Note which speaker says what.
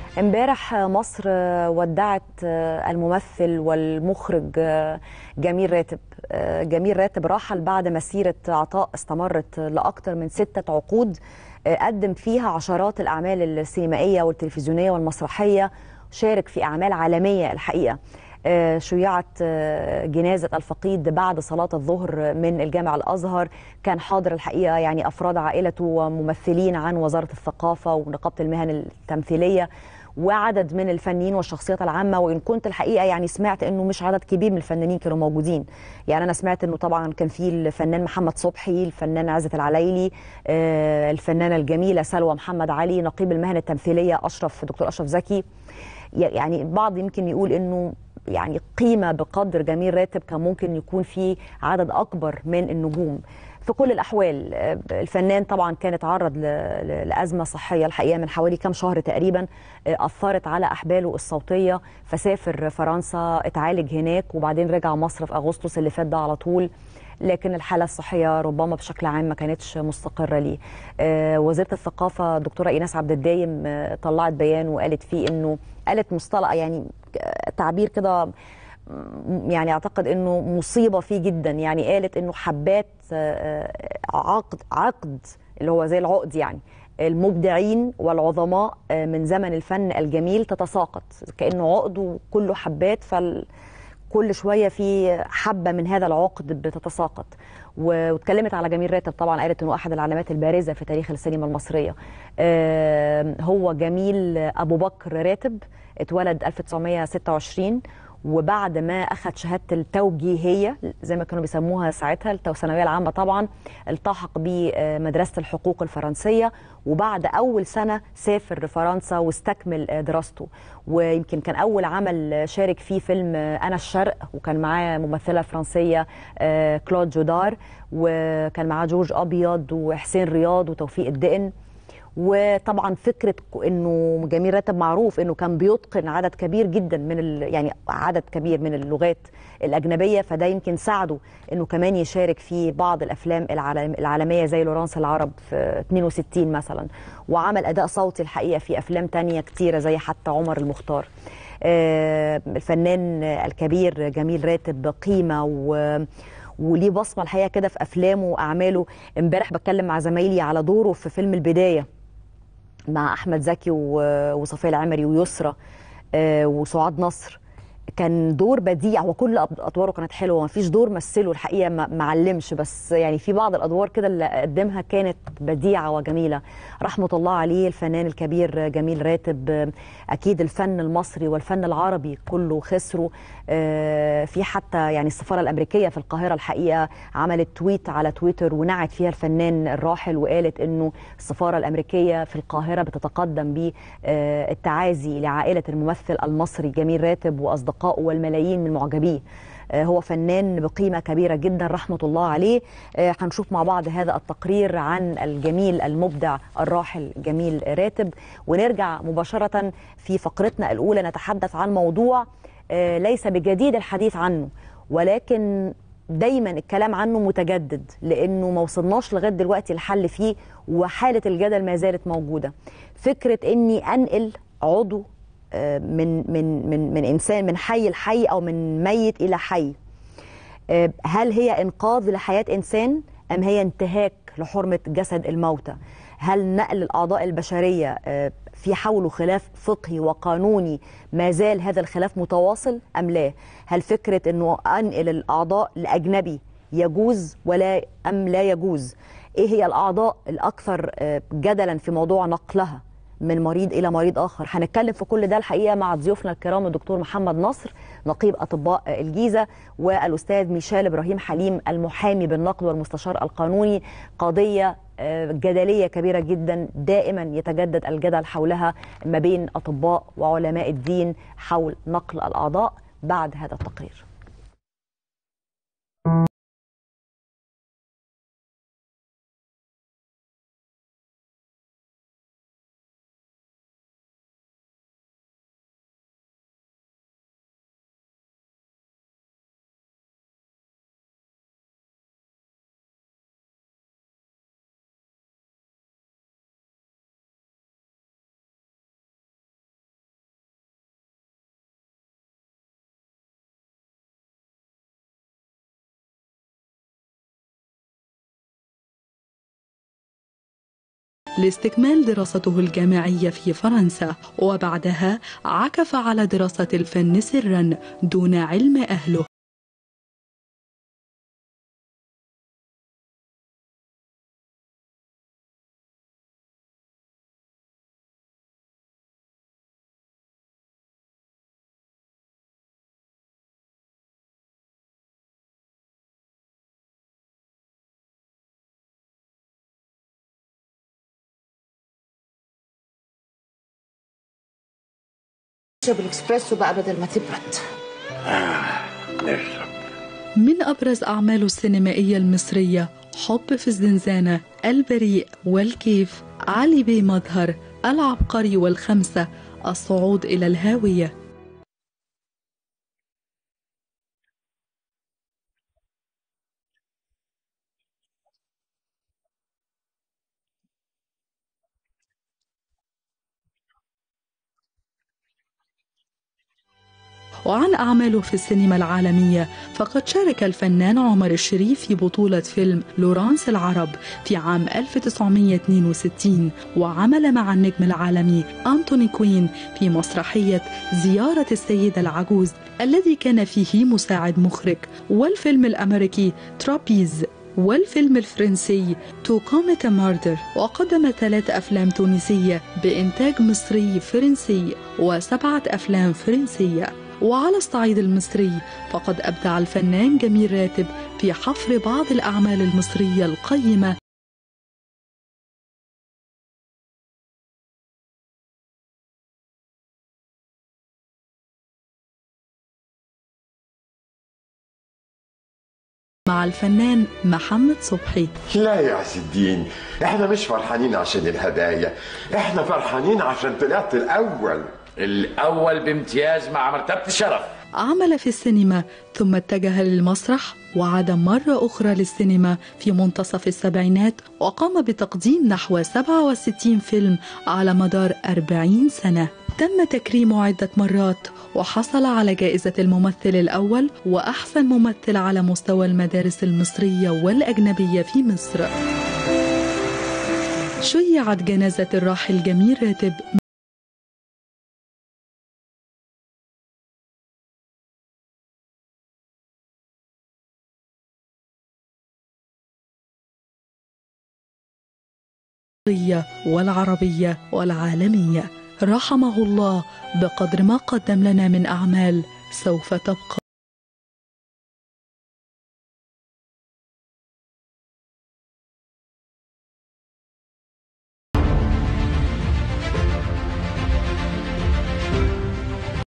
Speaker 1: امبارح مصر ودعت الممثل والمخرج جميل راتب جميل راتب رحل بعد مسيرة عطاء استمرت لأكثر من ستة عقود قدم فيها عشرات الأعمال السينمائية والتلفزيونية والمسرحية شارك في أعمال عالمية الحقيقة شيعت جنازة الفقيد بعد صلاة الظهر من الجامع الأزهر كان حاضر الحقيقة يعني أفراد عائلته وممثلين عن وزارة الثقافة ونقابة المهن التمثيلية وعدد من الفنانين والشخصيات العامه وان كنت الحقيقه يعني سمعت انه مش عدد كبير من الفنانين كانوا موجودين يعني انا سمعت انه طبعا كان في الفنان محمد صبحي الفنان عزت العلايلي آه الفنانه الجميله سلوى محمد علي نقيب المهن التمثيليه اشرف دكتور اشرف زكي يعني البعض يمكن يقول انه يعني قيمه بقدر جميل راتب كان ممكن يكون في عدد اكبر من النجوم في كل الاحوال الفنان طبعا كان اتعرض لازمه صحيه الحقيقه من حوالي كام شهر تقريبا اثرت على احباله الصوتيه فسافر فرنسا اتعالج هناك وبعدين رجع مصر في اغسطس اللي فات ده على طول لكن الحاله الصحيه ربما بشكل عام ما كانتش مستقره ليه وزيره الثقافه دكتوره ايناس عبد الدايم طلعت بيان وقالت فيه انه قالت مصطلح يعني تعبير كده يعني اعتقد انه مصيبه فيه جدا يعني قالت انه حبات عقد عقد اللي هو زي العقد يعني المبدعين والعظماء من زمن الفن الجميل تتساقط كانه عقد وكله حبات فال كل شويه في حبه من هذا العقد بتتساقط واتكلمت على جميل راتب طبعا قالت انه احد العلامات البارزه في تاريخ السينما المصريه هو جميل ابو بكر راتب اتولد 1926 وبعد ما اخذ شهاده التوجيهيه زي ما كانوا بيسموها ساعتها الثانويه العامه طبعا التحق بمدرسه الحقوق الفرنسيه وبعد اول سنه سافر لفرنسا واستكمل دراسته ويمكن كان اول عمل شارك فيه فيلم انا الشرق وكان معاه ممثله فرنسيه كلود جودار وكان معاه جورج ابيض وحسين رياض وتوفيق الدقن وطبعا فكره انه جميل راتب معروف انه كان بيتقن عدد كبير جدا من يعني عدد كبير من اللغات الاجنبيه فده يمكن ساعده انه كمان يشارك في بعض الافلام العالم العالميه زي لورانس العرب في 62 مثلا وعمل اداء صوتي الحقيقه في افلام تانية كتيره زي حتى عمر المختار الفنان الكبير جميل راتب قيمه و وليه بصمه الحقيقه كده في افلامه واعماله امبارح بتكلم مع زمايلي على دوره في فيلم البدايه مع احمد زكي وصفيه العمري ويسرى وسعاد نصر كان دور بديع وكل ادواره كانت حلوه ما فيش دور مثله الحقيقه ما علمش بس يعني في بعض الادوار كده اللي قدمها كانت بديعه وجميله رحمه الله عليه الفنان الكبير جميل راتب اكيد الفن المصري والفن العربي كله خسره في حتى يعني السفاره الامريكيه في القاهره الحقيقه عملت تويت على تويتر ونعت فيها الفنان الراحل وقالت انه السفاره الامريكيه في القاهره بتتقدم بالتعازي لعائله الممثل المصري جميل راتب واصدقائه والملايين من معجبيه هو فنان بقيمة كبيرة جدا رحمة الله عليه هنشوف مع بعض هذا التقرير عن الجميل المبدع الراحل جميل راتب ونرجع مباشرة في فقرتنا الأولى نتحدث عن موضوع ليس بجديد الحديث عنه ولكن دايما الكلام عنه متجدد لانه ما وصلناش لغايه دلوقتي الحل فيه وحاله الجدل ما زالت موجوده فكره اني انقل عضو من من من من انسان من حي لحي او من ميت الى حي هل هي انقاذ لحياه انسان ام هي انتهاك لحرمه جسد الموتى هل نقل الاعضاء البشريه في حوله خلاف فقهي وقانوني ما زال هذا الخلاف متواصل ام لا هل فكره انه انقل الاعضاء لاجنبي يجوز ولا ام لا يجوز ايه هي الاعضاء الاكثر جدلا في موضوع نقلها من مريض الى مريض اخر هنتكلم في كل ده الحقيقه مع ضيوفنا الكرام الدكتور محمد نصر نقيب اطباء الجيزه والاستاذ ميشيل ابراهيم حليم المحامي بالنقد والمستشار القانوني قضيه جدليه كبيره جدا دائما يتجدد الجدل حولها ما بين اطباء وعلماء الدين حول نقل الاعضاء بعد هذا التقرير
Speaker 2: لاستكمال دراسته الجامعية في فرنسا وبعدها عكف على دراسة الفن سرا دون علم أهله
Speaker 1: اشرب الاكسبريسو بقى بدل ما تبرد
Speaker 3: نشرب
Speaker 2: من أبرز أعماله السينمائية المصرية حب في الزنزانة البريء والكيف علي بي مظهر العبقري والخمسة الصعود إلى الهاوية وعن أعماله في السينما العالمية فقد شارك الفنان عمر الشريف في بطولة فيلم لورانس العرب في عام 1962 وعمل مع النجم العالمي أنتوني كوين في مسرحية زيارة السيدة العجوز الذي كان فيه مساعد مخرج والفيلم الأمريكي ترابيز والفيلم الفرنسي تو كوميت ماردر وقدم ثلاث أفلام تونسية بإنتاج مصري فرنسي وسبعة أفلام فرنسية وعلى الصعيد المصري فقد أبدع الفنان جميل راتب في حفر بعض الأعمال المصرية القيمة مع الفنان محمد صبحي
Speaker 3: لا يا عز الدين احنا مش فرحانين عشان الهدايا احنا فرحانين عشان طلعت الاول
Speaker 4: الأول بامتياز مع مرتبة الشرف
Speaker 2: عمل في السينما ثم اتجه للمسرح وعاد مرة أخرى للسينما في منتصف السبعينات وقام بتقديم نحو 67 فيلم على مدار 40 سنة تم تكريمه عدة مرات وحصل على جائزة الممثل الأول وأحسن ممثل على مستوى المدارس المصرية والأجنبية في مصر شيعت جنازة الراحل جميل راتب والعربية والعالمية رحمه الله بقدر ما قدم لنا من أعمال سوف تبقى